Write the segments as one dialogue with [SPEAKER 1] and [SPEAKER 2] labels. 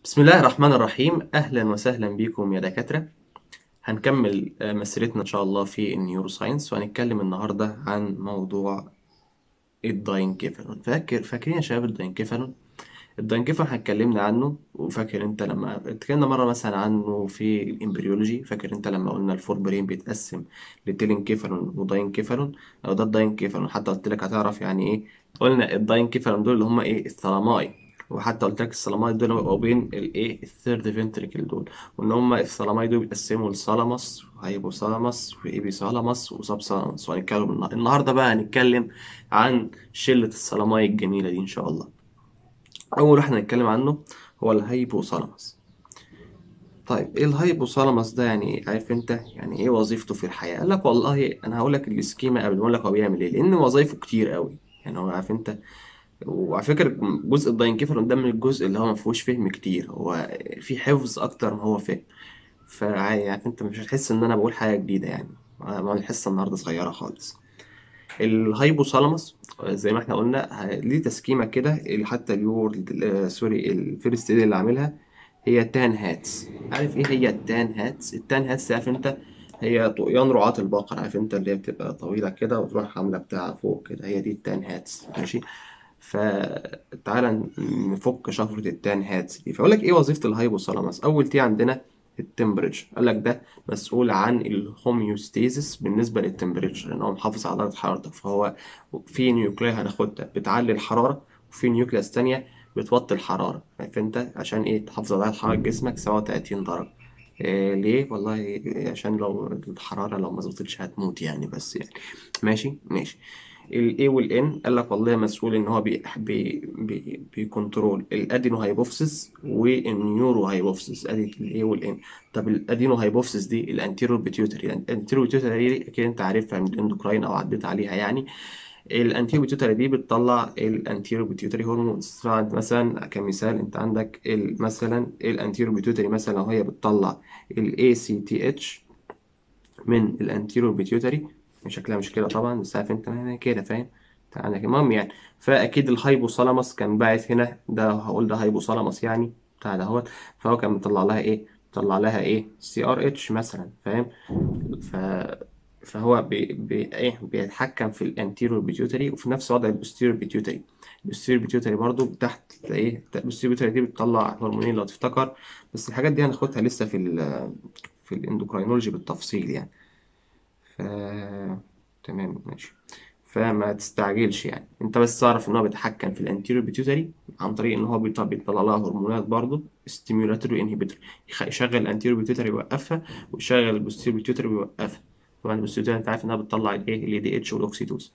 [SPEAKER 1] بسم الله الرحمن الرحيم أهلا وسهلا بكم يا دكاترة هنكمل آه، مسيرتنا إن شاء الله في النيورو ساينس وهنتكلم النهاردة عن موضوع الداينكيفالون فاكر فاكرين يا شباب الداينكيفالون الداينكيفالون هنتكلمنا عنه وفاكر انت لما اتكلمنا مرة مثلا عنه في الامبريولوجي فاكر انت لما قلنا الفور برين بيتقسم لتيلينكيفالون وداينكيفالون او ده الداينكيفالون حتى قلت لك هتعرف يعني ايه قلنا الداينكيفالون دول اللي هم ايه الثلاماي وحتى قلت لك الثلاماي دول بيبقوا بين الايه الثيرد فنتريكل دول وان هم الثلاماي دول بيتقسموا لثالاموس وهيبوثالاموس وايبيثالاموس وسب ثالاموس وهنتكلم النهارده النهارده بقى هنتكلم عن شلة الثلاماي الجميلة دي ان شاء الله اول واحد هنتكلم عنه هو الهيبوثالاموس طيب ايه الهيبوثالاموس ده يعني إيه؟ عارف انت يعني ايه وظيفته في الحياة قال لك والله انا هقول لك السكيما قبل ما اقول لك هو بيعمل ايه لان وظايفه كتير قوي يعني هو عارف انت وعلى فكرة جزء الداينكيفالون ده من الجزء اللي هو ما فيهوش فهم كتير هو في حفظ اكتر ما هو فهم فعادي يعني انت مش هتحس ان انا بقول حاجة جديدة يعني ما الحصة النهاردة صغيرة خالص الهايبوثالاموس زي ما احنا قلنا ه- ليه تسكيمة كده اللي حتى اليور آه، سوري الفيرست ايد اللي عاملها هي تان هاتس عارف ايه هي التان هاتس التان هاتس عارف انت هي طقيان رعاة البقر عارف انت اللي هي بتبقى طويلة كده وتروح عاملة بتاع فوق كده هي دي التان هاتس ماشي فتعالى نفك شفرة التان هاتس دي فأقول لك ايه وظيفة الهايبوثالاموس أول تي عندنا التمبريتشر قال لك ده مسؤول عن الهوميوستيزيس بالنسبة للتمبريتشر لأن هو محافظ على درجة حرارتك فهو في نيوكليا هناخدها بتعلي الحرارة وفي نيوكليس تانية بتوطي الحرارة عارف انت عشان ايه تحافظ على درجة حرارة جسمك سواء 30 درجة إيه ليه والله عشان لو الحرارة لو ما ظبطتش هتموت يعني بس يعني ماشي ماشي ال A وال N قال لك والله مسؤول ان هو بي بي بي بيكنترول الادينو هايبوفيسيس والنيورو هايبوفيسيس ادي ال A وال N طب الادينو هايبوفيسيس دي الانتيرور بيتيوتري الانتيرور بيتيوتري دي اكيد انت عارفها من الاندوكراين او عديت عليها يعني الانتيرو بيتيوتري دي بتطلع الانتيرو بيتيوتري هرمونز فانت مثلا كمثال انت عندك ال- مثلا الانتيرو بيتيوتري مثلا لو هي بتطلع ال ACTH من الانتيرو بيتيوتري شكلها مش كده طبعا بس عارف انت ما هي كده فاهم تعالى كده. المهم يعني فاكيد الهايبوثالاموس كان باعت هنا ده هقول ده هايبوثالاموس يعني بتاع دهوت فهو كان مطلع لها ايه مطلع لها ايه سي ار اتش مثلا فاهم ف فهو بي بي ايه بيتحكم في الانتيرور بيتيوتري وفي نفس وضع البوستيرور بيتيوتري البوستيرور بيتيوتري برضو تحت تلاقيه البوستيرور بيتيوتري دي بتطلع هرمونين لو تفتكر بس الحاجات دي هناخدها لسه في ال في الاندوكراينولوجي بالتفصيل يعني ف تمام ماشي فما تستعجلش يعني انت بس تعرف ان هو بيتحكم في الانتيريور بيتيوتري عن طريق ان هو بيط- بيطلع لها هرمونات برضه ستيمولاتوري انهبيتور يشغل الانتيريور بيتيوتري يوقفها ويشغل البوستيريور بيتيوتري ويوقفها طبعا البوستيريور انت عارف انها بتطلع الايه الاي دي اتش والاكسيتوسين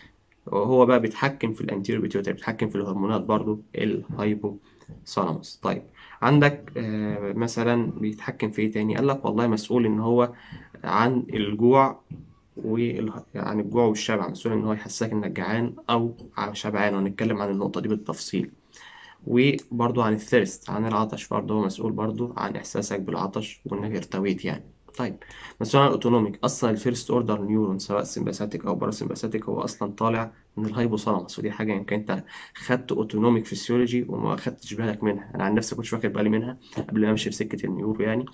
[SPEAKER 1] وهو بقى بيتحكم في الانتيريور بيتيوتري بيتحكم في الهرمونات برضه الهايبوثالاموس طيب عندك آه مثلا بيتحكم في ايه تاني قال لك والله مسؤول ان هو عن الجوع وال... عن الجوع والشبع مسؤول ان هو يحسسك انك جعان او شبعان وهنتكلم عن النقطة دي بالتفصيل وبرضو عن الثيرست عن العطش برضو هو مسؤول برضو عن احساسك بالعطش وانك ارتويت يعني طيب مسؤول عن الاوتونوميك اصلا الفيرست اوردر نيورون سواء سمباثيك او باراسمباثيك هو اصلا طالع من الهايبوثالاموس ودي حاجه يمكن انت خدت اوتونوميك فيسيولوجي وما خدتش بالك منها انا عن نفسي كنتش واخد بالي منها قبل ما امشي في سكه النيورو يعني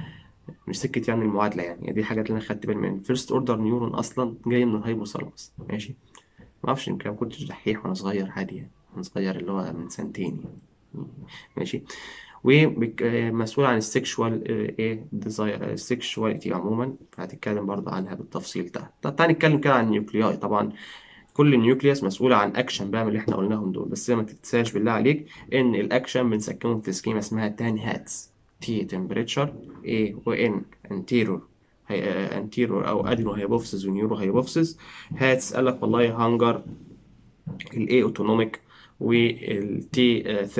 [SPEAKER 1] مش سكة يعني المعادلة يعني دي حاجات اللي أنا خدت بالي منها فيرست أوردر نيورون أصلا جاي من الهايبوثالاموس ماشي معرفش يمكن ما كنتش دحيح وأنا صغير عادي يعني وأنا صغير اللي هو من سنتين يعني ماشي ومسؤول عن السكشوال ايه ديزاير السكشواليتي عموما هتتكلم برضه عنها بالتفصيل ده طب تعالى نتكلم كده عن النيوكلياي طبعا كل نيوكليوس مسؤولة عن اكشن بقى من اللي احنا قلناهم دول بس ما تنساش بالله عليك ان الاكشن بنسكنهم في سكيما اسمها تان هاتس تي تمبريتشر A و N anterior هي anterior او ادينو هايبوفيسيس ونيورو هايبوفيسيس هاتس قال لك والله هانجر الاي اوتونوميك والتي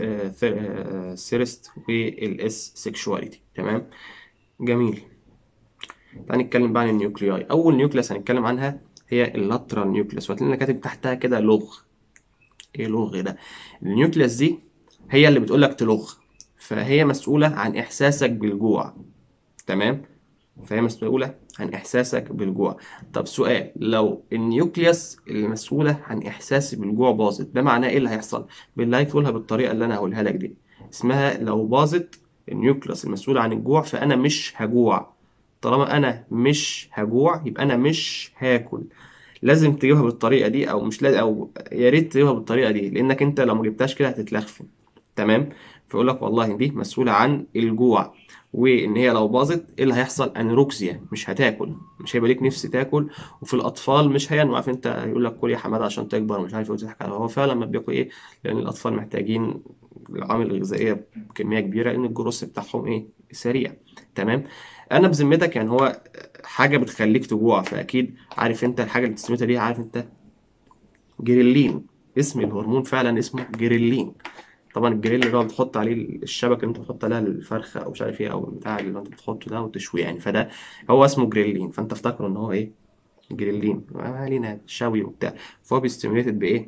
[SPEAKER 1] ثيرست والاس سيكشواليتي تمام جميل تعال نتكلم بقى عن النيوكلياي اول نيوكليس هنتكلم عنها هي اللاترال نيوكليس وهتلاقينا كاتب تحتها كده لغ ايه لغ ده النيوكليس دي هي اللي بتقول لك تلغ فهي مسؤولة عن احساسك بالجوع تمام فهي مسؤولة عن إحساسك بالجوع طب سؤال لو النيوكليوس المسؤولة عن إحساسي بالجوع باظت ده معناه إيه اللي هيحصل؟ بالله تقولها بالطريقة اللي أنا هقولها لك دي اسمها لو باظت النيوكليوس المسؤول عن الجوع فانا مش هجوع طالما انا مش هجوع يبقى انا مش هاكل لازم تجيبها بالطريقه دي او مش لازم او يا ريت تجيبها بالطريقه دي لانك انت لو ما جبتهاش كده هتتلخفن تمام فيقول لك والله دي مسؤوله عن الجوع وان هي لو باظت ايه اللي هيحصل انوركسيا مش هتاكل مش هيبقى ليك نفس تاكل وفي الاطفال مش هينمو عارف انت يقول لك كل يا حماده عشان تكبر ومش عارف ايه وتضحك على هو فعلا ما بياكل ايه لان الاطفال محتاجين العوامل الغذائيه بكميه كبيره لان الجروس بتاعهم ايه سريع تمام انا بذمتك يعني هو حاجه بتخليك تجوع فاكيد عارف انت الحاجه اللي بتستمتع دي عارف انت جريلين اسم الهرمون فعلا اسمه جريلين طبعا الجريل اللي هو بتحط عليه الشبكه اللي انت بتحط عليها الفرخه او مش عارف ايه او البتاع اللي انت بتحطه ده وتشويه يعني فده هو اسمه جريلين فانت افتكره ان هو ايه جريلين ما علينا شوي وبتاع فهو بيستيميوليتد بايه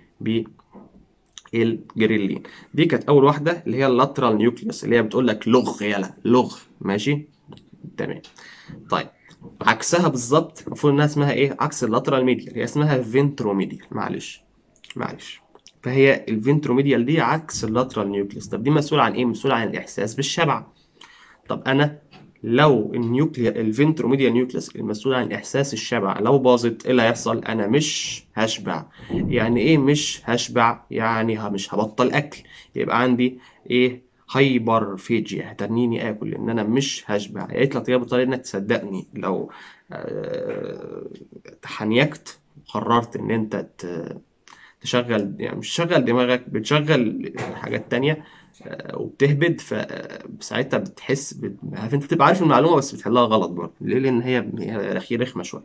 [SPEAKER 1] بالجريلين دي كانت اول واحده اللي هي اللاترال نيوكليوس اللي هي بتقول لك لغ يلا لغ ماشي تمام طيب عكسها بالظبط المفروض انها اسمها ايه عكس اللاترال ميديال هي اسمها فينتروميديال معلش معلش فهي الفنتروميديال دي عكس اللاترال نيوكليوس طب دي مسؤولة عن ايه مسؤولة عن الاحساس بالشبع طب انا لو النيوكليا الفنتروميديال نيوكليوس المسؤول عن احساس الشبع لو باظت ايه اللي هيحصل انا مش هشبع يعني ايه مش هشبع يعني ه- مش هبطل اكل يبقى عندي ايه هايبر فيجيا هتنيني اكل لان انا مش هشبع قالت لك طيب بطريقه انك تصدقني لو آه، تحنيكت قررت ان انت ت- تشغل يعني مش تشغل دماغك بتشغل حاجات تانية آه، وبتهبد فساعتها بتحس بت... عارف انت بتبقى عارف المعلومة بس بتحلها غلط برضه ليه؟ لأن هي هي أخير رخمة شوية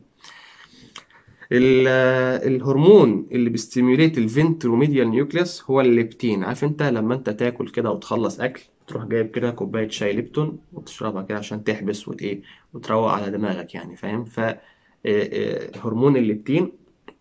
[SPEAKER 1] ال- آه، الهرمون اللي بيستيموليت الفنتروميديال نيوكليوس هو الليبتين عارف انت لما انت تاكل كده وتخلص اكل تروح جايب كده كوبايه شاي ليبتون وتشربها كده عشان تحبس وت ايه وتروق على دماغك يعني فاهم ف آه، آه، هرمون الليبتين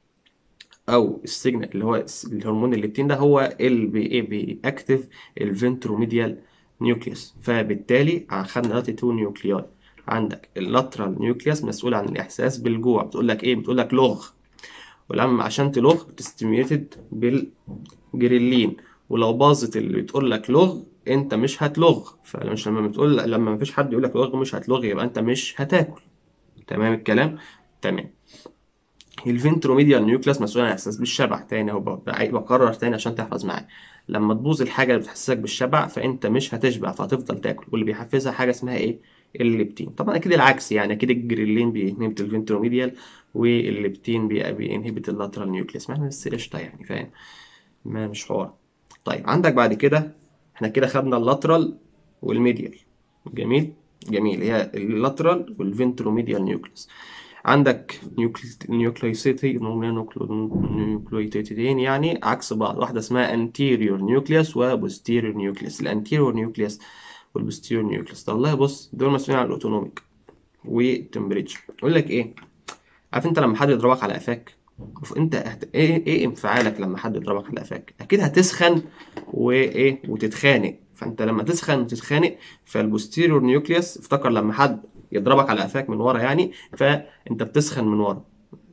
[SPEAKER 1] او السيجنال اللي هو الس- الهرمون الليبتين ده هو اللي بي ايه بيأكتف الفنتروميديال نيوكليوس فبالتالي خدنا دلوقتي تو نيوكلياي عندك اللاترال نيوكليوس مسؤول عن الاحساس بالجوع بتقول لك ايه بتقول لك لغ ولما عشان تلغ بتستيميوليتد بالجريلين ولو باظت اللي بتقول لك لغ انت مش هتلغ فمش لما بتقول لما مفيش حد يقول لك لغ مش هتلغ يبقى انت مش هتاكل تمام الكلام تمام الفنتروميديال نيوكليوس مسؤول عن الاحساس بالشبع تاني اهو ب- بكرر تاني عشان تحفظ معايا لما تبوظ الحاجه اللي بتحسسك بالشبع فانت مش هتشبع فهتفضل تاكل واللي بيحفزها حاجه اسمها ايه الليبتين طبعا اكيد العكس يعني اكيد الجريلين بينهبت الفنتروميديال والليبتين بي- بينهبت اللاترال نيوكليوس ما بس قشطه يعني فاهم ما مش حوار طيب عندك بعد كده احنا كده خدنا اللاترال والميديال جميل جميل هي اللاترال والفنتروميديال نيوكليوس عندك نيوكليوسيتي نيوكليوتيدين يعني عكس بعض واحدة اسمها anterior nucleus و posterior nucleus الانتيريور نيوكليوس والبوستيريور نيوكليوس طب والله بص دول مسؤولين عن الاوتونوميك والتمبريتشر يقول لك ايه عارف انت لما حد يضربك على قفاك المفروض انت هت... ايه ايه انفعالك لما حد يضربك على قفاك اكيد هتسخن وايه وتتخانق فانت لما تسخن وتتخانق فالبوستيريور نيوكليوس افتكر لما حد يضربك على قفاك من ورا يعني فانت بتسخن من ورا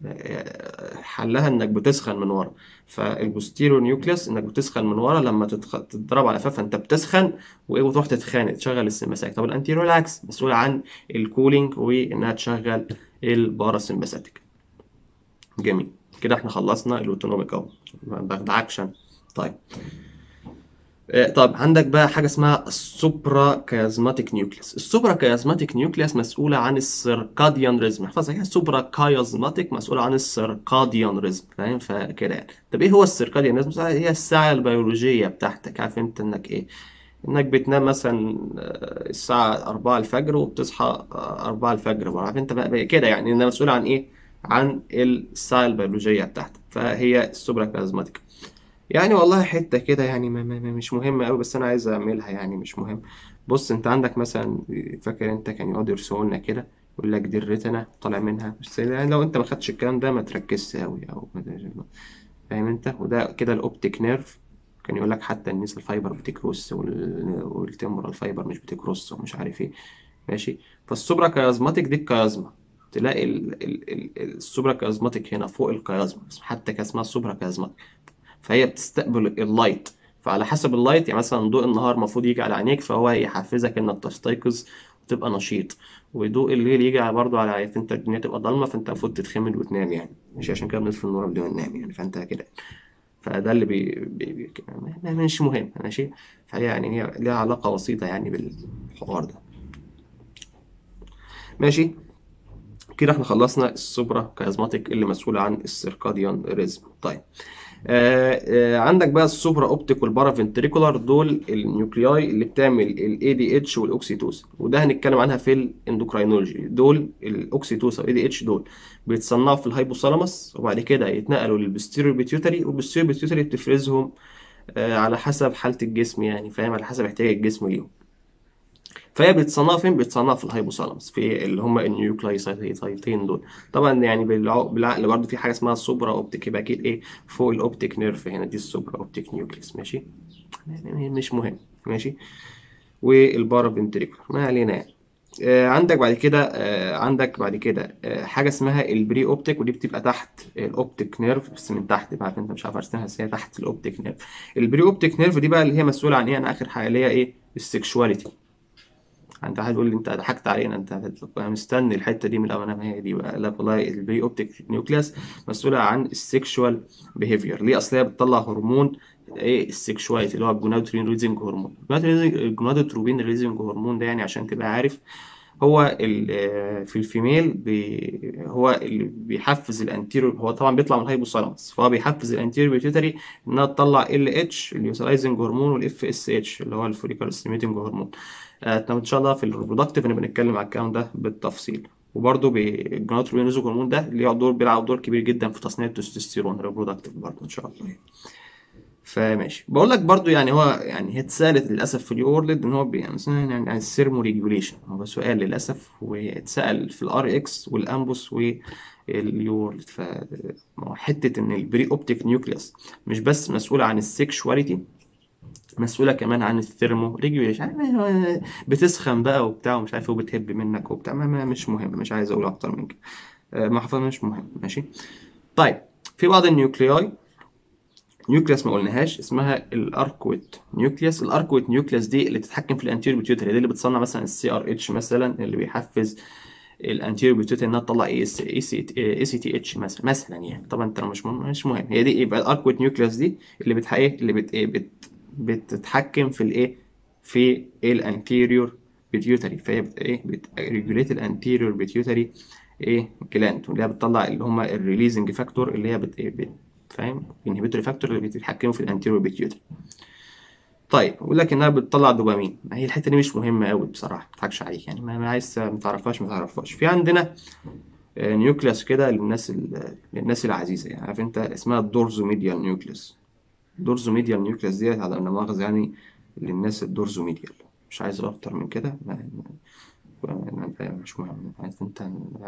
[SPEAKER 1] حلها انك بتسخن من ورا فالبوستيريور نيوكليوس انك بتسخن من ورا لما تتخ... تتضرب على قفاك فانت بتسخن وايه وتروح تتخانق تشغل السمباثيك طب الانتيريور العكس مسؤول عن الكولينج وانها تشغل الباراسمباثيك جميل كده احنا خلصنا الاوتونوميك اهو ما باخدعكش انا طيب آه، طب عندك بقى حاجه اسمها السوبرا كيازماتيك نيوكليوس السوبرا كيازماتيك نيوكليوس مسؤوله عن السيركاديان ريزم احفظها كده السوبرا كيازماتيك مسؤوله عن السيركاديان ريزم فاهم فكده يعني طب ايه هو السيركاديان ريزم هي الساعه البيولوجيه بتاعتك عارف انت انك ايه انك بتنام مثلا آه، الساعه 4 الفجر وبتصحى آه، 4 الفجر بقى عارف انت بقى بقى كده يعني انها مسؤوله عن ايه عن الساعه البيولوجيه بتاعتك فهي السوبرا كيازماتيك يعني والله حتة كده يعني ما ما ما- مش مهمة أوي بس أنا عايز أعملها يعني مش مهم بص أنت عندك مثلا فاكر أنت كان يقعد يرسموا لنا كده يقول لك دي الريتنا طالع منها بس يعني لو أنت ما خدتش الكلام ده ما تركزش أوي أو ما- فاهم أنت وده كده الأوبتيك نيرف كان يقول لك حتى النيزل فايبر بتكروس وال- والتمبرال فايبر مش بتكروس ومش عارف إيه ماشي فالسوبرا كيازماتيك دي الكيازما تلاقي ال- ال- ال- السوبرا كيازماتيك هنا فوق الكيازما حتى كان اسمها السوبرا كيازماتيك فهي بتستقبل اللايت فعلى حسب اللايت يعني مثلا ضوء النهار المفروض يجي على عينيك فهو يحفزك انك تستيقظ وتبقى نشيط وضوء الليل يجي على- برضه على انت الدنيا تبقى ضلمه فانت المفروض تتخمد وتنام يعني مش عشان كده بنطفي النور قبل ما ننام يعني فانت كده فده اللي بي... بي... بي... ما- مش مهم ماشي فهي يعني هي ليها علاقه وسيطه يعني بالحوار ده ماشي كده احنا خلصنا السوبرا كازماتيك اللي مسؤول عن السيركاديان ريزم طيب آه آه عندك بقى السوبرا اوبتيك والبارافنتريكولار دول النيوكلياي اللي بتعمل الاي دي اتش والاوكسيتوسن وده هنتكلم عنها في الاندوكراينولوجي دول الاوكسيتوسن والاي دي اتش دول بيتصنعوا في الهايبوثالاموس وبعد كده يتنقلوا للبستيريو بيتيوتري والبستيريو بيتيوتري بتفرزهم آه على حسب حالة الجسم يعني فاهم على حسب احتياج الجسم ليهم فهي بيتصنعوا فين؟ بيتصنعوا في الهايبوثالاموس في اللي هم النيوكلايسايتين دول طبعا يعني بالع- بالعقل برضه في حاجه اسمها السوبرا اوبتيك يبقى اكيد ايه فوق الاوبتيك نيرف هنا دي السوبرا اوبتيك نيوكليس ماشي يعني مش مهم ماشي والبارافنتريكولار ما علينا يعني آه عندك بعد كده آه عندك بعد كده آه حاجه اسمها البري اوبتيك ودي بتبقى تحت الاوبتيك نيرف بس من تحت بقى عارف انت مش عارف ارسمها بس هي تحت الاوبتيك نيرف البري اوبتيك نيرف دي بقى اللي هي مسؤوله عن ايه عن اخر حاجه اللي هي ايه السكشواليتي انت واحد يقول لي انت ضحكت علينا انت انا مستني الحته دي من الاول ما هي دي بقى لا والله البري اوبتيك نيوكليس مسؤوله عن السكشوال بيهيفير ليه اصل هي بتطلع هرمون ايه السكشواليتي اللي هو الجونادوتروبين ريزنج هرمون الجونادوتروبين ريزنج هرمون ده يعني عشان تبقى عارف هو ال- في الفيميل بي هو اللي بيحفز الانتيريور هو طبعا بيطلع من الهايبوثالاموس فهو بيحفز الانتيريور بيتيوتري انها تطلع ال اتش اليوتيلايزنج هرمون والاف اس اتش اللي هو الفوليكال ستيميتنج هرمون آه، طب ان شاء الله في الريبرودكتيف نبقى نتكلم على الكلام ده بالتفصيل وبرضه الجوناتروبين ريزنج هرمون ده ليه دور بيلعب دور كبير جدا في تصنيع التستوستيرون الريبرودكتيف برضه ان شاء الله يعني. فماشي بقول لك برضو يعني هو يعني هي اتسالت للاسف في اليورلد ان هو بي- يعني مثلا يعني عن السيرمو ريجوليشن هو سؤال للاسف واتسال في الار اكس والامبوس واليورلد ف ما هو حته ان البري اوبتيك نيوكليوس مش بس مسؤوله عن السكشواليتي مسؤوله كمان عن الثيرمو ريجوليشن بتسخن بقى وبتاع ومش عارف ايه وبتهب منك وبتاع ما ما- مش مهم مش عايز اقول اكتر من كده آه، ما حفظ مش مهم ماشي طيب في بعض النيوكلياي نيوكليوس ما قلناهاش اسمها الاركويت نيوكليوس الاركويت نيوكليوس دي اللي بتتحكم في الانتيريور بيتيوتري دي اللي بتصنع مثلا السي ار اتش مثلا اللي بيحفز الانتيريور بيتيوتري انها تطلع اي اس اي سي تي اتش مثلا مثلا يعني طبعا انت لو مش مهم مش مهم هي دي يبقى الاركويت نيوكليوس دي اللي بت ايه اللي بت ايه بت بتتحكم في الايه في الانتيريور بيتيوتري فهي بت ايه بتريجوليت الانتيريور بيتيوتري ايه جلاند واللي هي بتطلع اللي هم الريليزنج فاكتور اللي هي بت ايه بت فاهم انهبيتوري فاكتور اللي بيتحكموا في الانتيريور بيتيوتري طيب بقول لك انها بتطلع دوبامين ما هي الحته دي مش مهمه قوي بصراحه ما اضحكش عليك يعني ما ما عايز ما تعرفهاش ما تعرفهاش في عندنا آه، نيوكليوس كده للناس ال- للناس العزيزه يعني عارف انت اسمها الدورزوميديال نيوكليوس الدورزوميديال نيوكليوس ديت على لا مؤاخذه يعني للناس الدورزوميديال مش عايز اكتر من كده ما- ما- ما- مش مهم عارف انت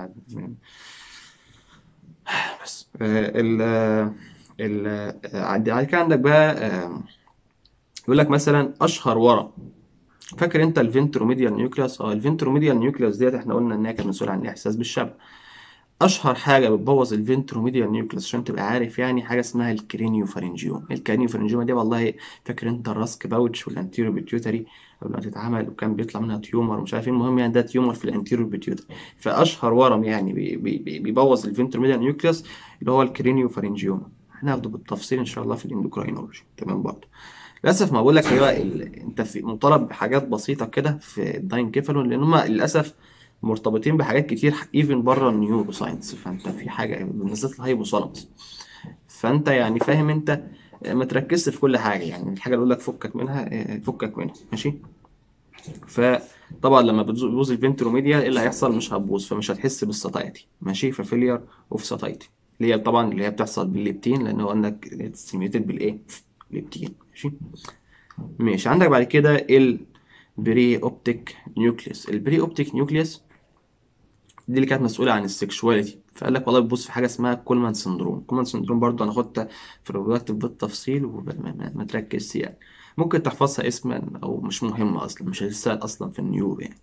[SPEAKER 1] بس آه، ال ال آه، عندي بعد كده عندك بقى آه، يقول لك مثلا اشهر ورم فاكر انت الفنتروميديال نيوكليوس اه الفنتروميديال نيوكليوس ديت احنا قلنا انها كانت مسؤوله عن الاحساس بالشبع اشهر حاجه بتبوظ الفنتروميديال نيوكليوس عشان تبقى عارف يعني حاجه اسمها الكرينيو فارنجيوم الكرينيو فارنجيوم دي والله فاكر انت الراسك باوتش والانتيريو بيتيوتري قبل ما تتعمل وكان بيطلع منها تيومر ومش عارف ايه المهم يعني ده تيومر في الانتيريو بيتيوتري فاشهر ورم يعني بي بي بي بيبوظ الفنتروميديال نيوكليوس اللي هو الكرينيو فارنجيوم هناخده بالتفصيل ان شاء الله في الاندوكراينولوجي تمام برضه للاسف ما بقول لك هي ال... انت في مطالب بحاجات بسيطه كده في الداينكيفالون لان هم للاسف مرتبطين بحاجات كتير ايفن بره النيورو ساينس فانت في حاجه بالذات الهايبوثالاموس فانت يعني فاهم انت ما تركزش في كل حاجه يعني الحاجه اللي اقول لك فكك منها اه، فكك منها ماشي فطبعا لما بتبوظ الفنتروميديا ايه اللي هيحصل مش هتبوظ فمش هتحس بالساتايتي ماشي ففيلير اوف ساتايتي اللي هي طبعا اللي هي بتحصل بالليبتين لان هو انك ستيميوليتد بالايه ليبتين ماشي ماشي عندك بعد كده البري اوبتيك نيوكليوس البري اوبتيك نيوكليوس دي اللي كانت مسؤوله عن السكشواليتي فقال لك والله بتبص في حاجه اسمها كولمان سندروم كولمان سندروم برضه انا خدتها في الريبرودكتيف بالتفصيل وما ما- ما تركزش يعني ممكن تحفظها اسما او مش مهمه اصلا مش هتسال اصلا في النيورو يعني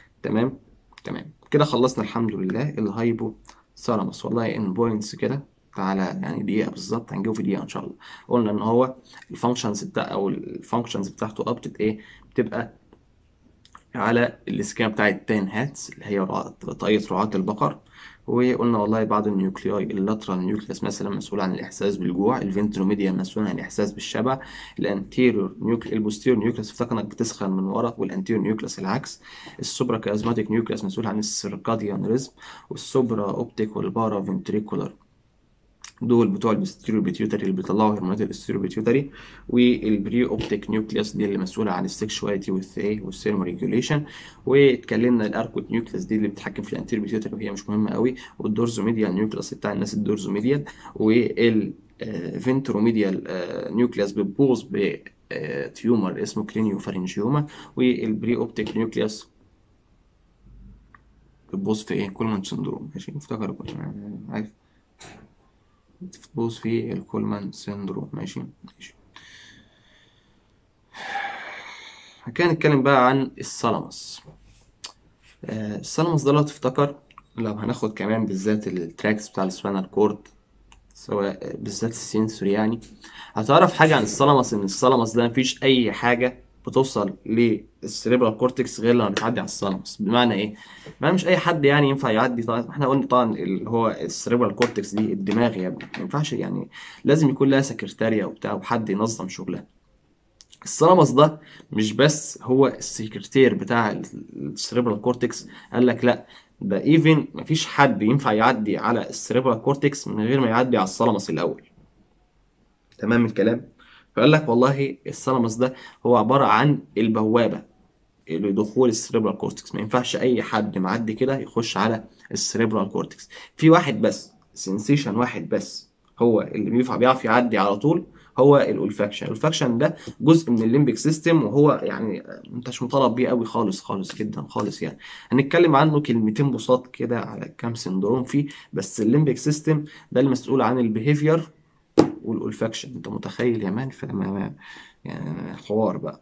[SPEAKER 1] تمام تمام كده خلصنا الحمد لله الهايبو ثالاموس والله ان بوينتس كده تعالى يعني دقيقة بالظبط هنجيبه في دقيقة إن شاء الله قلنا إن هو الفانكشنز بتاع أو الفانكشنز بتاعته أب بتبقى إيه بتبقى على السكيما بتاع التان هاتس اللي هي طاقية رعاة البقر وقلنا والله بعض النيوكلياي اللاترال نيوكليس مثلا مسؤول عن الإحساس بالجوع الفنتروميديا مسؤول عن الإحساس بالشبع الانتيريور نيوكليس البوستيريور نيوكليس افتكر انك بتسخن من ورا والانتيريور نيوكليس العكس السوبرا كازماتيك نيوكليس مسؤول عن السيركاديان ريزم والسوبرا اوبتيك والبارا فنتريكولار دول بتوع البستيريو بيتيوتري اللي بيطلعوا هرمونات البستيريو بيتيوتري والبري اوبتيك نيوكليوس دي اللي مسؤوله عن السكشواليتي والثي والسيرمو ريجوليشن واتكلمنا الاركوت نيوكليوس دي اللي بتتحكم في الانتيريو بيتيوتري وهي مش مهمه قوي والدورزوميديال نيوكليوس بتاع الناس الدورزوميديال وال فينتروميديال نيوكليوس بتبوظ ب تيومر اسمه كلينيو فارنجيوما والبري اوبتيك نيوكليوس بتبوظ في ايه كولمان سندروم ماشي افتكر عارف بتبوظ في الكولمان سيندروم ماشي ماشي كان نتكلم بقى عن الثالاموس آه الثالاموس ده لو تفتكر لو هناخد كمان بالذات التراكس بتاع السبانال كورد سواء بالذات السنسوري يعني هتعرف حاجة عن الثالاموس إن الثالاموس ده مفيش أي حاجة بتوصل للسريبرال كورتكس غير لما بتعدي على الثالاموس بمعنى ايه؟ بمعنى مش اي حد يعني ينفع يعدي طبعا احنا قلنا طبعا اللي هو السريبرال كورتكس دي الدماغ يا ابني ما ينفعش يعني لازم يكون لها سكرتارية وبتاع وحد ينظم شغلها الثالاموس ده مش بس هو السكرتير بتاع السريبرال كورتكس قال لك لا ده ايفن مفيش حد ينفع يعدي على السريبرال كورتكس من غير ما يعدي على الثالاموس الاول تمام الكلام فقال لك والله الثالاموس ده هو عبارة عن البوابة لدخول السريبرال كورتكس ما ينفعش أي حد معدي كده يخش على السريبرال كورتكس في واحد بس سنسيشن واحد بس هو اللي بينفع بيعرف يعدي على طول هو الولفاكشن الولفاكشن ده جزء من الليمبيك سيستم وهو يعني انت مش مطالب بيه قوي خالص خالص جدا خالص يعني هنتكلم عنه كلمتين بساط كده على كام سندروم فيه بس الليمبيك سيستم ده المسؤول عن البيهيفير والولفاكشن انت متخيل يا مان فما يعني حوار بقى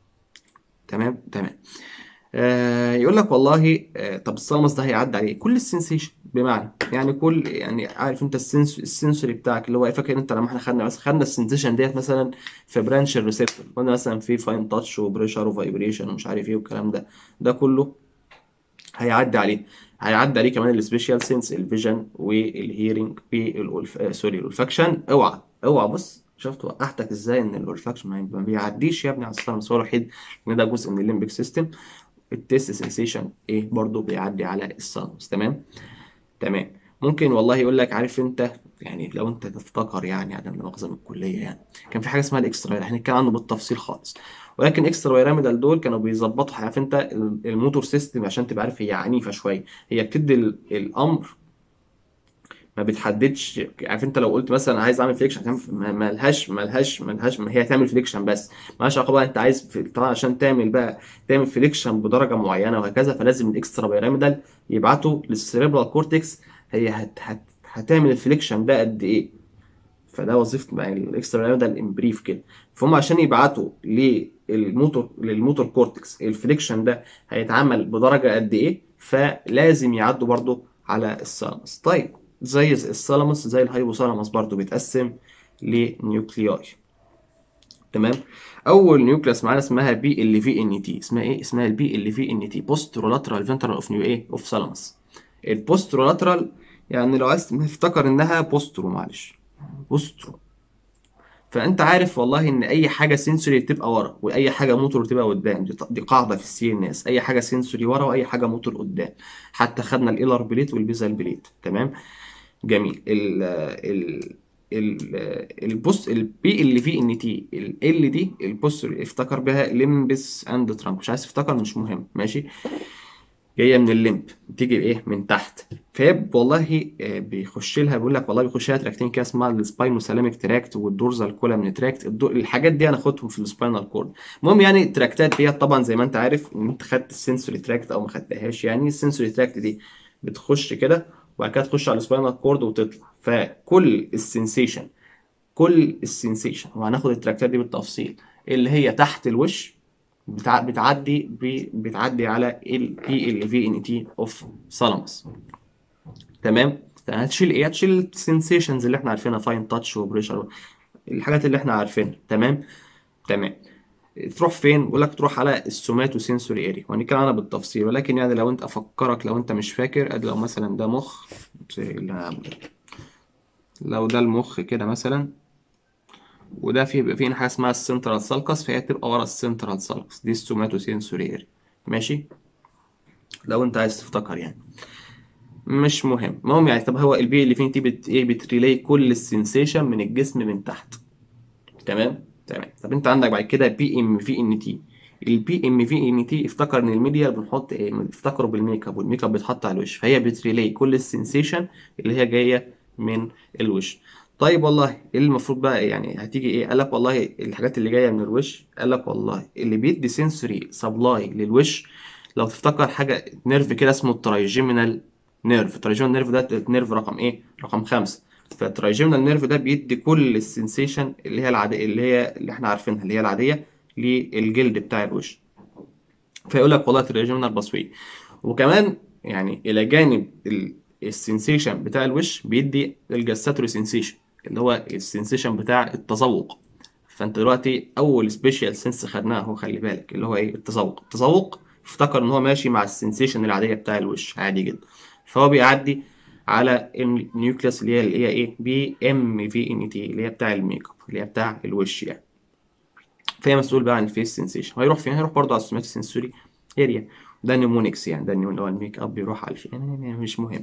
[SPEAKER 1] تمام تمام آه يقول لك والله آه طب الثالاموس ده هيعدي عليه كل السنسيشن بمعنى يعني كل يعني عارف انت السنس السنسوري بتاعك اللي هو فاكر انت لما احنا خدنا مثلا خدنا السنسيشن ديت مثلا في برانش الريسبتور قلنا مثلا في فاين تاتش وبريشر وفايبريشن ومش عارف ايه والكلام ده ده كله هيعدي عليه هيعدي عليه كمان السبيشال سينس الفيجن والهيرنج والولف آه سوري الولفاكشن اوعى اوعى بص شفت وقحتك ازاي ان الولفاكشن ما بيعديش يا ابني على الثالاموس هو الوحيد ان ده جزء من الليمبيك سيستم التيست سنسيشن ايه برضو بيعدي على الثالاموس تمام تمام ممكن والله يقول لك عارف انت يعني لو انت تفتكر يعني عدم مؤاخذه من الكليه يعني كان في حاجه اسمها الاكسترا هنتكلم عنه بالتفصيل خالص ولكن اكسترا بيراميدال دول كانوا بيظبطوا عارف انت الموتور سيستم عشان تبقى عارف هي عنيفه شويه هي بتدي الامر ما بتحددش عارف انت لو قلت مثلا عايز اعمل فليكشن ما لهاش ما لهاش ما لهاش ما هي هتعمل فليكشن بس مالهاش علاقه بقى انت عايز طبعا عشان تعمل بقى تعمل فليكشن بدرجه معينه وهكذا فلازم الاكسترا بيراميدال يبعتوا للسيريبرال كورتكس هي هت هت هتعمل الفليكشن ده قد ايه فده وظيفه يعني الاكسترا بيراميدال امبريف كده فهم عشان يبعتوا للموتور للموتور كورتكس الفليكشن ده هيتعمل بدرجه قد ايه فلازم يعدوا برضو على الثالاموس طيب زي الثالاموس زي الهايبوثالاموس برضو بيتقسم لنيوكلياي تمام اول نيوكليس معانا اسمها بي ال في ان تي اسمها ايه اسمها البي ال في ان تي بوسترولاترال فنترال اوف نيو ايه اوف ثالاموس البوسترولاترال يعني لو عايز تفتكر انها بوسترو معلش بوسترو فانت عارف والله ان اي حاجه سنسوري بتبقى ورا واي حاجه موتور بتبقى قدام دي, دي قاعده في السي ان اس اي حاجه سنسوري ورا واي حاجه موتور قدام حتى خدنا الايلر بليت والبيزال بليت تمام جميل ال ال ال البوست البي ال في ان تي ال دي البوست افتكر بها ليمبس اند ترانك مش عايز تفتكر مش مهم ماشي جايه من الليمب بتيجي ايه من تحت فهي والله بيخش لها بيقول لك والله بيخش لها تراكتين كده اسمها السباينوسالاميك تراكت والدورزال كولامن تراكت الحاجات دي هناخدهم في السباينال كورد المهم يعني التراكتات ديت طبعا زي ما انت عارف ان انت خدت السنسوري تراكت او ما خدتهاش يعني السنسوري تراكت دي بتخش كده وبعد كده تخش على السباينال كورد وتطلع فكل السنسيشن كل السنسيشن وهناخد التراكتات دي بالتفصيل اللي هي تحت الوش بتع... بتعدي ب... بتعدي على ال بي ال في ان تي اوف ثالاموس تمام هتشيل ايه هتشيل السنسيشنز اللي احنا عارفينها فاين تاتش وبريشر الحاجات اللي احنا عارفينها تمام تمام تروح فين بقول لك تروح على السوماتو سنسوري اريا وهنتكلم عنها بالتفصيل ولكن يعني لو انت افكرك لو انت مش فاكر ادي لو مثلا ده مخ اللي أنا عامله ده. لو ده المخ كده مثلا وده في بيبقى فيه حاجه اسمها السنترال سالكس فهي تبقى ورا السنترال سالكس دي السوماتو سنسوري اريا ماشي لو انت عايز تفتكر يعني مش مهم المهم يعني طب هو البي اللي فين تي بت ايه بتريلي كل السنسيشن من الجسم من تحت تمام تمام طب انت عندك بعد كده بي ام في ان تي البي ام في ان تي افتكر ان الميديا بنحط ايه افتكروا بالميك اب والميك اب بيتحط على الوش فهي بتريلي كل السنسيشن اللي هي جايه من الوش طيب والله ايه المفروض بقى يعني هتيجي ايه قال لك والله الحاجات اللي جايه من الوش قال لك والله اللي بيدي سنسوري سبلاي للوش لو تفتكر حاجه نيرف كده اسمه الترايجيمينال نيرف الترايجيمينال نيرف ده نيرف رقم ايه رقم خمسة فالترايجيمينال نيرف ده بيدي كل السنسيشن اللي هي العاديه اللي هي اللي احنا عارفينها اللي هي العاديه للجلد بتاع الوش فيقول لك والله ترايجيمينال باسوي وكمان يعني الى جانب السنسيشن بتاع الوش بيدي الجاستاتوري سنسيشن اللي هو السنسيشن بتاع التذوق فانت دلوقتي اول سبيشال سنس خدناه اهو خلي بالك اللي هو ايه التذوق التذوق افتكر ان هو ماشي مع السنسيشن العاديه بتاع الوش عادي جدا فهو بيعدي على النيوكليس اللي هي اللي هي ايه بي ام في ان تي اللي هي بتاع الميك اب اللي هي بتاع الوش يعني فهي مسؤول بقى عن الفيس سنسيشن هيروح فين هيروح برضه على السوماتيك سنسوري اريا ده نيمونكس يعني ده اللي هو الميك اب بيروح على الفين يعني مش مهم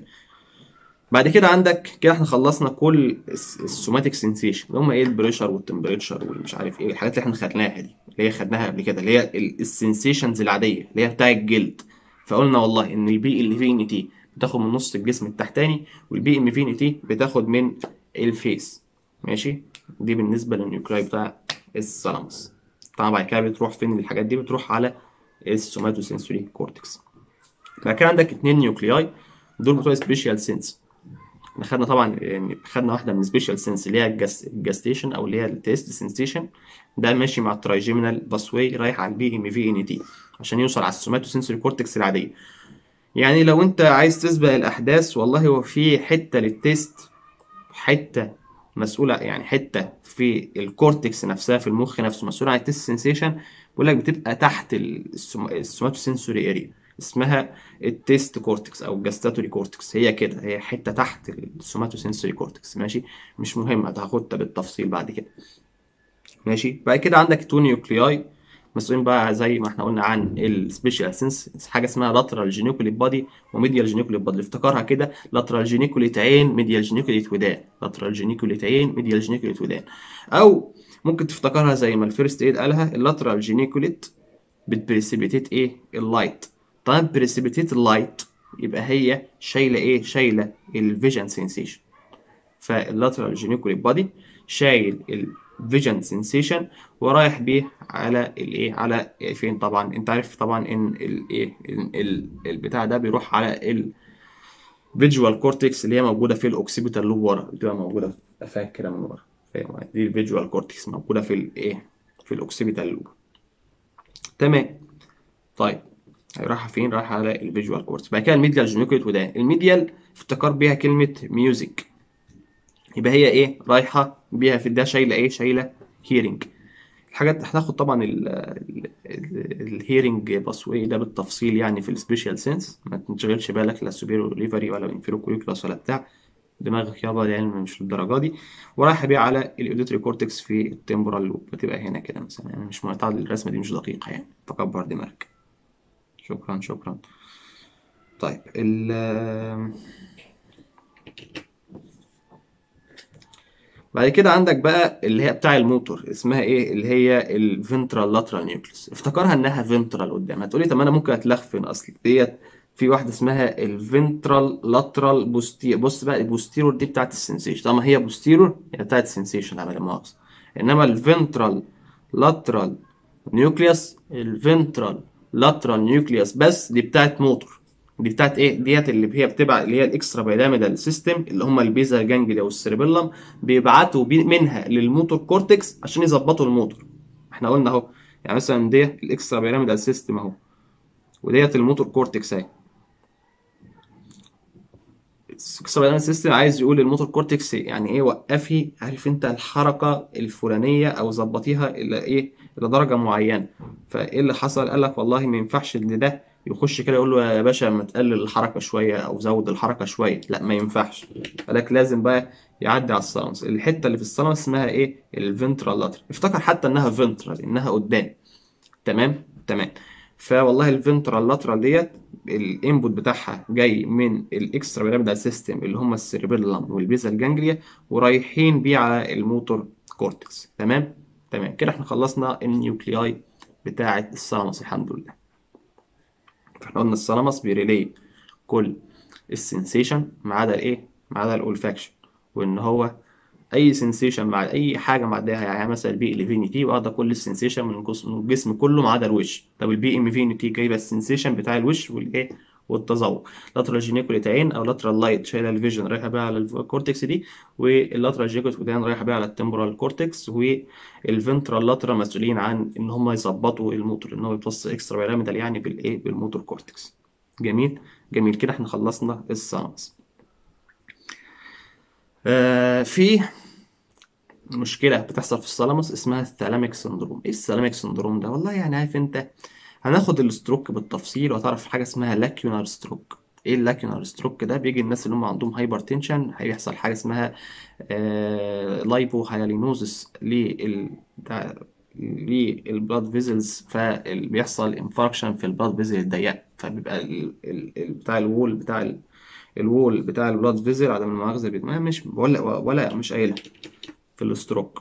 [SPEAKER 1] بعد كده عندك كده احنا خلصنا كل السوماتيك سنسيشن اللي هم ايه البريشر والتمبريتشر والمش عارف ايه الحاجات اللي احنا خدناها دي اللي هي خدناها قبل كده اللي هي السنسيشنز العاديه اللي هي بتاع الجلد فقلنا والله ان البي اللي في ان تي بتاخد من نص الجسم التحتاني والبي ام في ان تي بتاخد من الفيس ماشي دي بالنسبه للنيوكلاي بتاع الثالاموس طبعا بعد كده بتروح فين الحاجات دي بتروح على السوماتو سنسوري كورتكس بعد كده عندك اتنين نيوكلياي دول بتوع سبيشال سنس احنا خدنا طبعا يعني خدنا واحده من سبيشال سنس اللي هي الجاستيشن او اللي هي التيست سنسيشن ده ماشي مع الترايجيمينال باسواي رايح على البي ام في ان تي عشان يوصل على السوماتو سنسوري كورتكس العاديه يعني لو انت عايز تسبق الاحداث والله هو في حته للتيست حته مسؤوله يعني حته في الكورتكس نفسها في المخ نفسه مسؤوله عن التيست سنسيشن بيقول لك بتبقى تحت السوماتو سنسوري اريا اسمها التيست كورتكس او الجاستاتوري كورتكس هي كده هي حته تحت السوماتو سنسوري كورتكس ماشي مش مهم هتاخدها بالتفصيل بعد كده ماشي بعد كده عندك تو نيوكلياي مسؤولين بقى زي ما احنا قلنا عن السبيشال سنس حاجه اسمها لاترال جينيكوليت بادي وميديال جينيكوليت بادي افتكرها كده لاترال جينيكوليت عين ميديال جينيكوليت ودان لاترال جينيكوليت عين ميديال جينيكوليت ودان او ممكن تفتكرها زي ما الفيرست ايد قالها اللاترال جينيكوليت بتبريسيبيتيت ايه اللايت طيب بريسيبيتيت اللايت يبقى هي شايله ايه شايله الفيجن سensation فاللاترال جينيكوليت بادي شايل الفيجن سensation ورايح بيه على الايه على فين طبعا انت عارف طبعا ان الايه البتاع ده بيروح على ال فيجوال كورتكس اللي هي موجوده في الاوكسيبيتال لوب ورا بتبقى موجوده في قفاك كده من ورا فاهم دي الفيجوال كورتكس موجوده في الايه في الاوكسيبيتال لوب تمام طيب رايحه فين رايحه على الفيجوال كورتكس بعد كده الميديال جينيكوليت وده الميديال افتكر بيها كلمه ميوزك يبقى هي ايه رايحه بيها في ده شايله ايه شايله هيرنج الحاجات هناخد طبعا الهيرنج باسوي ده بالتفصيل يعني في السبيشال سنس ما تشغلش بالك لا سوبيرو ليفري ولا انفيرو كوريكولاس ولا بتاع دماغك يابا يعني مش للدرجه دي ورايحه بيها على الاوديتري كورتكس في التمبرال لوب بتبقى هنا كده مثلا يعني مش معتاد الرسمه دي مش دقيقه يعني فكبر دماغك شكرا شكرا طيب ال بعد كده عندك بقى اللي هي بتاع الموتور اسمها ايه اللي هي الفنترال لاترال نيوكليس افتكرها انها فنترال قدام هتقولي طب انا ممكن اتلخفن اصل ديت في واحده اسمها الفنترال لاترال بوستير بص بقى البوستيرور دي بتاعت السنسيشن طالما هي بوستيرور هي بتاعت السنسيشن على المؤاخذه انما الفنترال لاترال نيوكليوس الفنترال لاترال نيوكليوس بس دي بتاعت موتور دي بتاعت ايه ديت اللي هي بتبع اللي هي الاكسترا بيراميدال سيستم اللي هم البيزا جانجليا والسيربيلم بيبعتوا بي منها للموتور كورتكس عشان يظبطوا الموتور احنا قلنا اهو يعني مثلا دي الاكسترا بيراميدال سيستم اهو وديت الموتور كورتكس اهي اكسترا سيستم عايز يقول للموتور كورتكس يعني ايه وقفي عارف انت الحركه الفلانيه او ظبطيها الى ايه الى درجه معينه فايه اللي حصل قال لك والله ما ينفعش ان ده يخش كده يقول له يا باشا ما تقلل الحركه شويه او زود الحركه شويه لا ما ينفعش قال لك لازم بقى يعدي على السلامس الحته اللي في السلامس اسمها ايه الفنترال لاتر افتكر حتى انها فنترال انها قدام تمام تمام فوالله الفنترال لاترال ديت الانبوت بتاعها جاي من الاكسترا بيراميدال سيستم اللي هم السيربيلم والبيزال جانجليا ورايحين بيه على الموتور كورتكس تمام تمام كده احنا خلصنا النيوكلياي بتاعه الثالاموس الحمد لله احنا قلنا الثالاموس بيريلي كل السنسيشن ما عدا الايه ما عدا الاولفاكشن وان هو اي سنسيشن مع اي حاجه معديها يعني مثلا البي ال في ان تي واخده كل السنسيشن من الجسم كله ما عدا الوش طب البي ام في ان تي جايبه السنسيشن بتاع الوش والايه والتذوق لاترال جينيكوليتاين او لاترال لايت شايله الفيجن رايحه بيها على الكورتكس دي واللاترال جينيكوليتاين رايحه بيها على التمبرال كورتكس والفنترال لاترال مسؤولين عن ان هم يظبطوا الموتور ان هو يتوصل اكسترا بيراميدال يعني بالايه بالموتور كورتكس جميل جميل كده احنا خلصنا السانس آه في مشكلة بتحصل في الثالاموس اسمها الثالاميك سندروم ايه الثالاميك سندروم ده والله يعني عارف انت هناخد الستروك بالتفصيل وهتعرف حاجة اسمها لاكيونار ستروك ايه اللاكيونار ستروك ده بيجي الناس اللي هم عندهم هايبر تنشن هيحصل حاجة اسمها آه لايبو هايالينوزس لل للبلاد فيزلز فبيحصل انفاركشن في البلاد فيزل الضيقة فبيبقى ال... ال... بتاع الوول بتاع ال... الوول بتاع البلاد فيزل عدم المؤاخذة بيتم مش ولا ولا مش قايلها في الستروك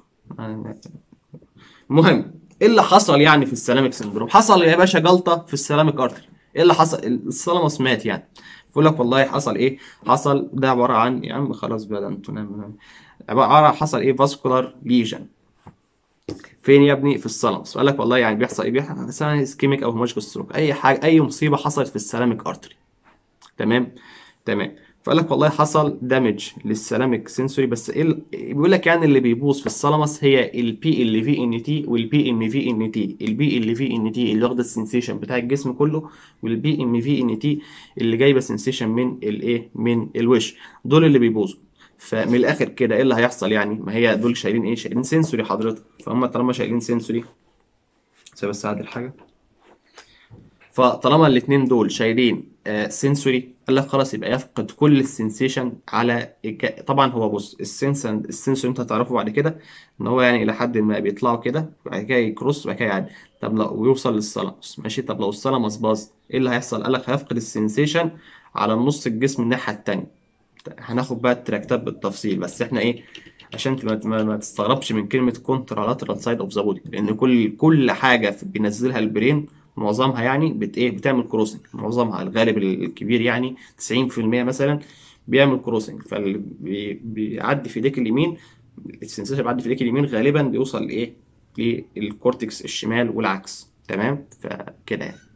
[SPEAKER 1] المهم ايه اللي حصل يعني في السيراميك سندروم حصل يا باشا جلطه في السيراميك ارتري ايه اللي حصل الثالاموس مات يعني بيقول لك والله حصل ايه حصل ده عباره عن يا عم خلاص بقى ده انتوا نام عباره حصل ايه فاسكولار ليجن فين يا ابني في الثالاموس قال لك والله يعني بيحصل ايه بيحصل مثلا اسكيميك او هيموجيك ستروك اي حاجه اي مصيبه حصلت في السيراميك ارتري تمام تمام فقال لك والله حصل دامج للسيراميك سنسوري بس ايه بيقول لك يعني اللي بيبوظ في الثالاموس هي البي ال في ان تي والبي ام في ان تي البي ال في ان تي اللي واخده السنسيشن بتاع الجسم كله والبي ام في ان تي اللي جايبه سنسيشن من الايه من الوش دول اللي بيبوظوا فمن الاخر كده ايه اللي هيحصل يعني ما هي دول شايلين ايه شايلين سنسوري حضرتك فهم طالما شايلين سنسوري بس اعدل حاجه فطالما الاثنين دول شايلين آه سنسوري قال لك خلاص يبقى يفقد كل السنسيشن على الك... طبعا هو بص السنس السنسور انت هتعرفه بعد كده ان هو يعني الى حد ما بيطلعوا كده وبعد كده يكروس وبعد كده يعدي طب لو ويوصل للثالاموس ماشي طب لو الثالاموس باظ ايه اللي هيحصل قال لك هيفقد السنسيشن على نص الجسم الناحيه التانية هناخد بقى التراكتات بالتفصيل بس احنا ايه عشان ما, ما تستغربش من كلمه كونترالاترال سايد اوف ذا بودي لان كل كل حاجه بينزلها البرين معظمها يعني بت ايه بتعمل كروسنج معظمها الغالب الكبير يعني 90% مثلا بيعمل كروسنج فاللي بيعدي في ايديك اليمين السنسيشن بيعدي في ايديك اليمين غالبا بيوصل لايه للكورتكس الشمال والعكس تمام فكده يعني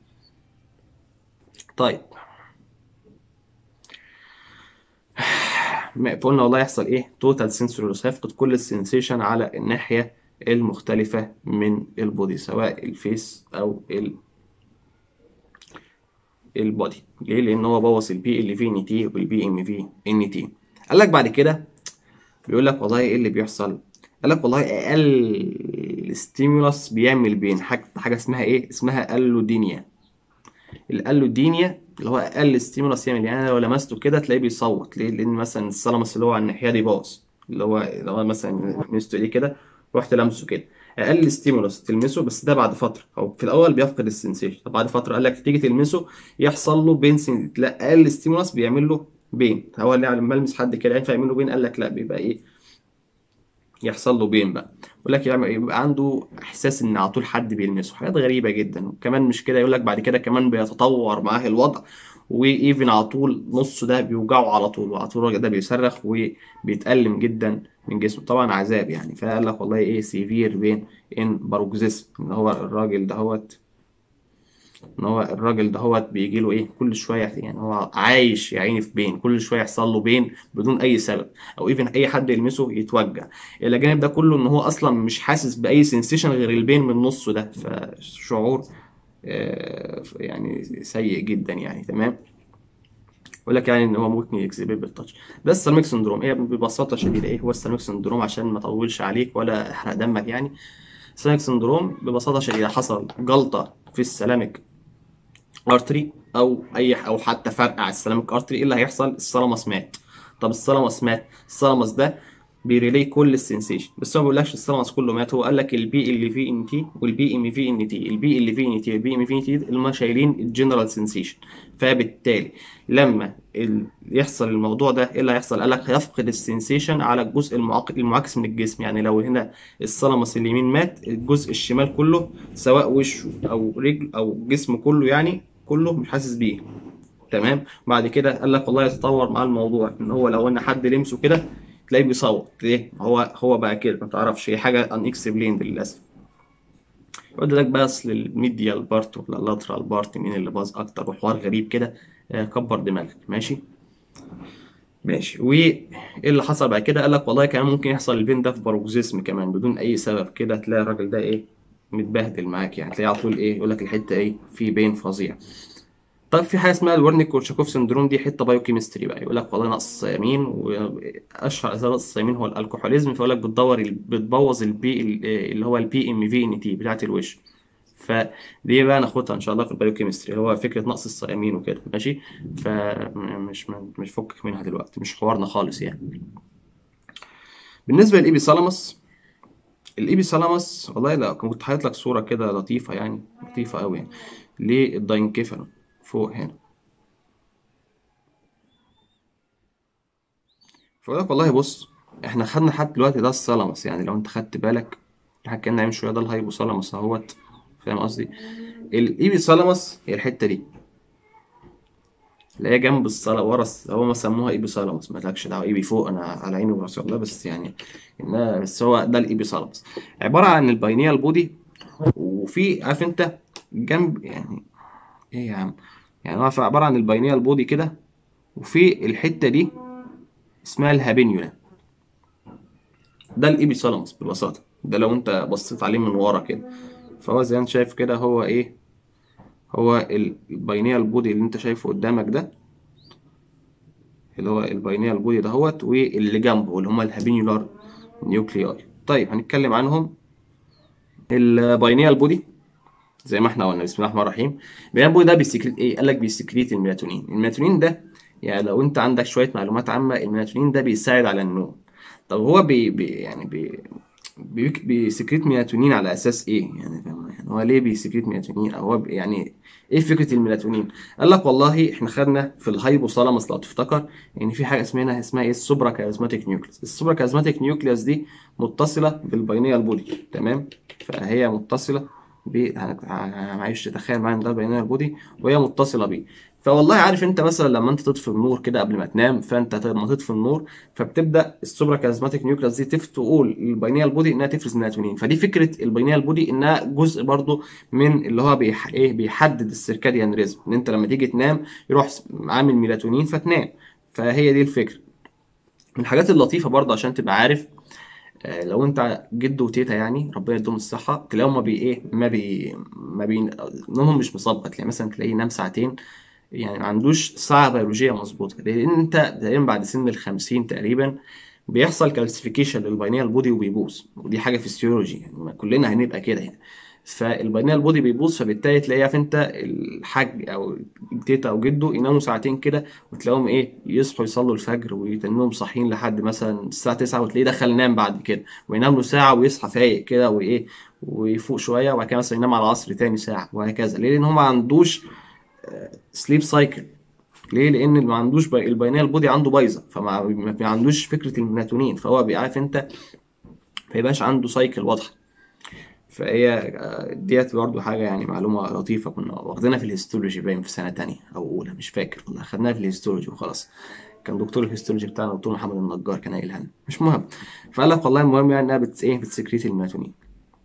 [SPEAKER 1] طيب فقلنا والله يحصل ايه توتال سنسوري لوس هيفقد كل السنسيشن على الناحيه المختلفة من البودي سواء الفيس أو ال البودي ليه؟ لأن هو بوظ البي ال في ان تي والبي ام في ان تي قال لك بعد كده بيقول لك والله ايه اللي بيحصل؟ قال لك والله أقل ستيمولس بيعمل بين حاجة, حاجة اسمها ايه؟ اسمها اللودينيا الالودينيا اللي هو اقل ستيمولس يعمل يعني لو لمسته كده تلاقيه بيصوت ليه؟ لأن مثلا الثالاموس اللي هو على الناحية دي باظ اللي هو اللي هو مثلا لمسته ايه كده رحت لمسه كده اقل ستيمولس تلمسه بس ده بعد فتره او في الاول بيفقد السنسيشن طب بعد فتره قال لك تيجي تلمسه يحصل له بين سن... لا اقل ستيمولس بيعمل له بين هو اللي لما المس حد كده ينفع يعمل له بين قال لك لا بيبقى ايه يحصل له بين بقى يقول لك يعني يبقى عنده احساس ان على طول حد بيلمسه حاجات غريبه جدا وكمان مش كده يقول لك بعد كده كمان بيتطور معاه الوضع وايفن على طول نصه ده بيوجعه على طول وعلى طول الراجل ده بيصرخ وبيتألم جدا من جسمه طبعا عذاب يعني فقال لك والله ايه سيفير بين ان باروكزيسم ان هو الراجل دهوت ان هو الراجل دهوت بيجي له ايه كل شويه يعني هو عايش يا عيني في بين كل شويه يحصل له بين بدون اي سبب او ايفن اي حد يلمسه يتوجع الى جانب ده كله ان هو اصلا مش حاسس باي سنسيشن غير البين من نصه ده فشعور يعني سيء جدا يعني تمام يقول لك يعني ان هو ممكن يكسبه بالتاتش ده السيراميك سندروم ايه ببساطه شديده ايه هو السيراميك سندروم عشان ما اطولش عليك ولا احرق دمك يعني السيراميك سندروم ببساطه شديده حصل جلطه في السيراميك ارتري او اي او حتى فرقع السيراميك ارتري ايه اللي هيحصل الثالاموس مات طب الثالاموس مات الثالاموس ده بيريلي كل السنسيشن بس هو ما بيقولكش الثالاموس كله مات هو قال لك البي اللي في ان تي والبي ام في ان تي البي اللي في ان تي والبي ام في ان تي اللي هم شايلين الجنرال سنسيشن فبالتالي لما ال... يحصل الموضوع ده ايه اللي هيحصل قال لك هيفقد السنسيشن على الجزء المعاق... المعاكس من الجسم يعني لو هنا الثالاموس اليمين مات الجزء الشمال كله سواء وشه او رجل او جسمه كله يعني كله مش حاسس بيه تمام بعد كده قال لك والله يتطور مع الموضوع ان هو لو ان حد لمسه كده تلاقيه بيصوت ليه هو هو بقى كده ما تعرفش هي حاجه ان اكسبليند للاسف يقول لك بقى اصل الميديال بارت ولا اللاترال بارت مين اللي باظ اكتر وحوار غريب كده آه، كبر دماغك ماشي ماشي وايه اللي حصل بعد كده قال لك والله كمان ممكن يحصل البين ده في باروكسيزم كمان بدون اي سبب كده تلاقي الراجل ده ايه متبهدل معاك يعني تلاقيه على طول ايه يقول لك الحته ايه في بين فظيع طيب في حاجه اسمها الورنيك كورشاكوف سندروم دي حته بايوكيمستري بقى يقول لك والله نقص الصيامين واشهر اسباب نقص الصيامين هو الالكحوليزم فيقول لك بتدور بتبوظ البي اللي هو البي ام في ان تي بتاعت الوش فدي بقى ناخدها ان شاء الله في البايوكيمستري هو فكره نقص الصيامين وكده ماشي فمش مش فكك منها دلوقتي مش حوارنا خالص يعني بالنسبه للايبي سالاموس الايبي سالاموس والله لا كنت حاطط لك صوره كده لطيفه يعني لطيفه قوي يعني للداينكيفالون فوق هنا فأقول لك والله بص احنا خدنا لحد دلوقتي ده الثالاموس يعني لو انت خدت بالك احنا كنا نعمل شويه ده الهايبوثالاموس اهوت فاهم قصدي الايبي ثالاموس هي الحته دي اللي هي جنب الصلاة ورا هو ما سموها ايبي ثالاموس ما لكش دعوه ايبي فوق انا على عيني وراسي والله بس يعني انها بس هو ده الايبي ثالاموس عباره عن الباينيال بودي وفي عارف انت جنب يعني ايه يا عم يعني هو عبارة عن الباينيال بودي كده وفي الحتة دي اسمها الهابينيولا ده الإيبيثالاموس ببساطة ده لو انت بصيت عليه من ورا كده فهو زي ما انت شايف كده هو ايه هو الباينيال بودي اللي انت شايفه قدامك ده اللي هو الباينيال بودي دهوت واللي جنبه اللي هما الهابينيولار نيوكلياي طيب هنتكلم عنهم الباينيال بودي زي ما احنا قلنا بسم الله الرحمن الرحيم البيان ده بيسكريت ايه قال لك بيسكريت الميلاتونين الميلاتونين ده يعني لو انت عندك شويه معلومات عامه الميلاتونين ده بيساعد على النوم طب هو بي, بي يعني بي بيسكريت ميلاتونين على اساس ايه يعني يعني هو ليه بيسكريت ميلاتونين او هو يعني ايه فكره الميلاتونين قال لك والله احنا خدنا في الهايبوثالاموس لو تفتكر ان يعني في حاجه اسمها اسمها ايه السوبرا كازماتيك نيوكليس السوبرا كازماتيك نيوكليس دي متصله بالباينيال بودي تمام فهي متصله ب معلش تخيل معايا ده بيننا البودي وهي متصله بيه فوالله عارف انت مثلا لما انت تطفي النور كده قبل ما تنام فانت لما تطفي النور فبتبدا السوبرا كازماتيك نيوكلاس دي تقول البينيال بودي انها تفرز ميلاتونين فدي فكره البينيال بودي انها جزء برضو من اللي هو بيح... ايه بيحدد السيركاديان ريزم ان انت لما تيجي تنام يروح عامل ميلاتونين فتنام فهي دي الفكره من الحاجات اللطيفه برضو عشان تبقى عارف آه، لو انت جد وتيتا يعني ربنا يديهم الصحه تلاقيهم ما بي ايه ما بي ما بي نومهم مش مظبط يعني مثلا تلاقيه ينام ساعتين يعني ما عندوش ساعه بيولوجيه مظبوطه لان انت تقريبا بعد سن ال 50 تقريبا بيحصل كالسيفيكيشن للباينيال بودي وبيبوظ ودي حاجه فيسيولوجي يعني كلنا هنبقى كده يعني فالباينيال بودي بيبوظ فبالتالي تلاقيه عارف انت الحاج او تيتا او جده يناموا ساعتين كده وتلاقيهم ايه يصحوا يصلوا الفجر ويتنهم صاحيين لحد مثلا الساعه 9 وتلاقيه دخل نام بعد كده وينام له ساعه ويصحى فايق كده وايه ويفوق شويه وبعد كده مثلا ينام على العصر تاني ساعه وهكذا ليه لان هو ما عندوش سليب سايكل ليه لان ما عندوش الباينيال بودي عنده بايظه فما عندوش فكره الميلاتونين فهو بيعرف انت ما يبقاش عنده سايكل واضحه فهي ديت برضه حاجة يعني معلومة لطيفة كنا واخدينها في الهيستولوجي باين في سنة تانية أو أولى مش فاكر كنا خدناها في الهيستولوجي وخلاص كان دكتور الهيستولوجي بتاعنا دكتور محمد النجار كان قايلها لنا مش مهم فقال لك والله المهم يعني انها بت ايه بتسكريت الميلاتونين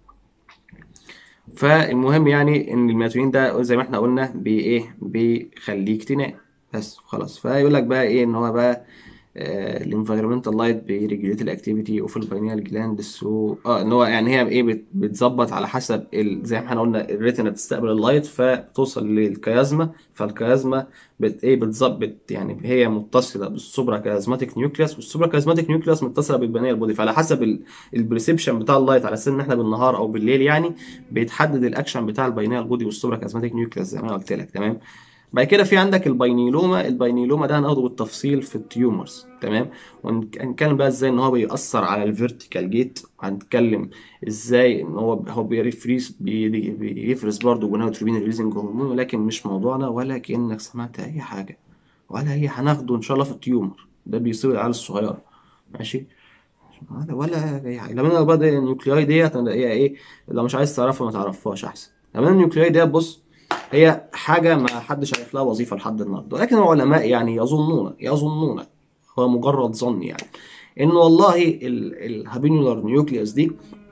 [SPEAKER 1] فالمهم يعني ان الميلاتونين ده زي ما احنا قلنا بي ايه بيخليك تنام بس خلاص فيقول لك بقى ايه ان هو بقى الانفيرمنتال لايت بيريجوليت الاكتيفيتي اوف الباينيال جلاند سو اه ان هو يعني هي ايه بت- بتظبط على حسب ال... زي ما احنا قلنا الريتنا بتستقبل اللايت فبتوصل للكيازما فالكيازما بت ايه بتظبط يعني هي متصله بالسوبرا كيازماتيك نيوكليوس والسوبرا كيازماتيك نيوكليوس متصله بالباينيال بودي فعلى حسب البريسبشن بتاع اللايت على اساس ان احنا بالنهار او بالليل يعني بيتحدد الاكشن بتاع الباينيال بودي والسوبرا كيازماتيك نيوكليوس زي ما انا قلت لك تمام بعد كده في عندك الباينيلوما الباينيلوما ده هناخده بالتفصيل في التيومرز تمام وهنتكلم بقى ازاي ان هو بيأثر على الفيرتيكال جيت وهنتكلم ازاي ان هو هو بيرفريز بي- بيفرز برضه جونادوتروبين ريليزنج هرمون ولكن مش موضوعنا ولا كأنك سمعت اي حاجه ولا هي هناخده ان شاء الله في التيومر ده بيصيب العيال الصغيره ماشي ولا ولا اي حاجه لما انا بقى النيوكلياي ديت أنا هي ايه لو مش عايز تعرفها ما تعرفهاش احسن لما النيوكلياي ديت بص هي حاجه ما حدش عارف لها وظيفه لحد النهارده ولكن العلماء يعني يظنون يظنون هو مجرد ظن يعني ان والله الهابينولار نيوكليوس دي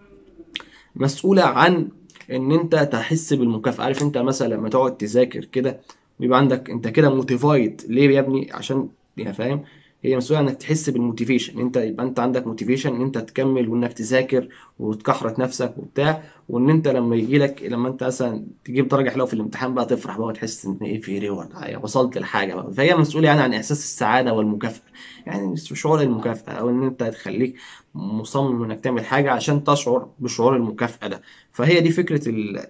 [SPEAKER 1] مسؤولة عن ان انت تحس بالمكافأة عارف انت مثلا لما تقعد تذاكر كده ويبقى عندك انت كده موتيفايد ليه يا ابني عشان يعني فاهم هي مسؤولة انك تحس بالموتيفيشن انت يبقى انت عندك موتيفيشن ان انت تكمل وانك تذاكر وتكحرت نفسك وبتاع وان انت لما يجي لك لما انت مثلا تجيب درجة حلوة في الامتحان بقى تفرح بقى وتحس ان ايه في ريورد وصلت لحاجة بقى فهي مسؤولة يعني عن احساس السعادة والمكافأة يعني شعور المكافأة او ان انت تخليك مصمم انك تعمل حاجة عشان تشعر بشعور المكافأة ده فهي دي فكرة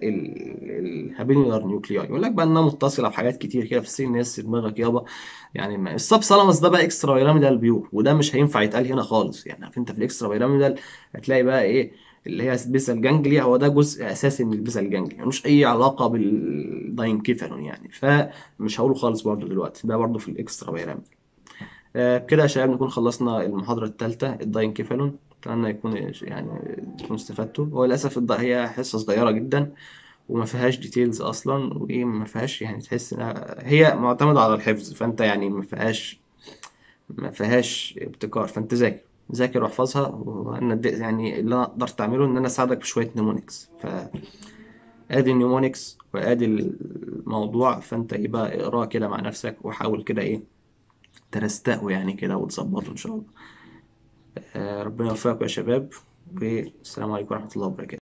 [SPEAKER 1] الهابينولار نيوكلياي يقول لك بقى انها متصلة بحاجات كتير كده في السي ان اس دماغك يابا يعني ما- السب سالامس ده بقى اكسترا بيراميدال بيور وده مش هينفع يتقال هنا خالص يعني عارف انت في الاكسترا بيراميدال هتلاقي بقى ايه اللي هي البيسال جانجليا هو ده جزء اساسي من البيسال جانجليا ملوش اي علاقة بالداينكيفالون يعني فمش هقوله خالص برضو دلوقتي ده برضو في الاكسترا بيراميدال آه، بكده يا شباب نكون خلصنا المحاضرة الثالثة الداينكيفالون أتمنى يكون يعني تكونوا استفدتوا هو للأسف الد- هي حصة صغيرة جدا وما فيهاش ديتيلز أصلا وإيه ما فيهاش يعني تحس إنها هي معتمدة على الحفظ فأنت يعني ما فيهاش ما فيهاش ابتكار فأنت ذاكر ذاكر واحفظها وأنا د- يعني اللي أنا قدرت أعمله إن أنا أساعدك بشوية نيمونكس فأدي النيمونكس وأدي الموضوع فأنت إيه بقى اقراه كده مع نفسك وحاول كده إيه ترستقوا يعني كده وتظبطوا إن شاء الله آه، ربنا يوفقكم يا شباب والسلام عليكم ورحمة الله وبركاته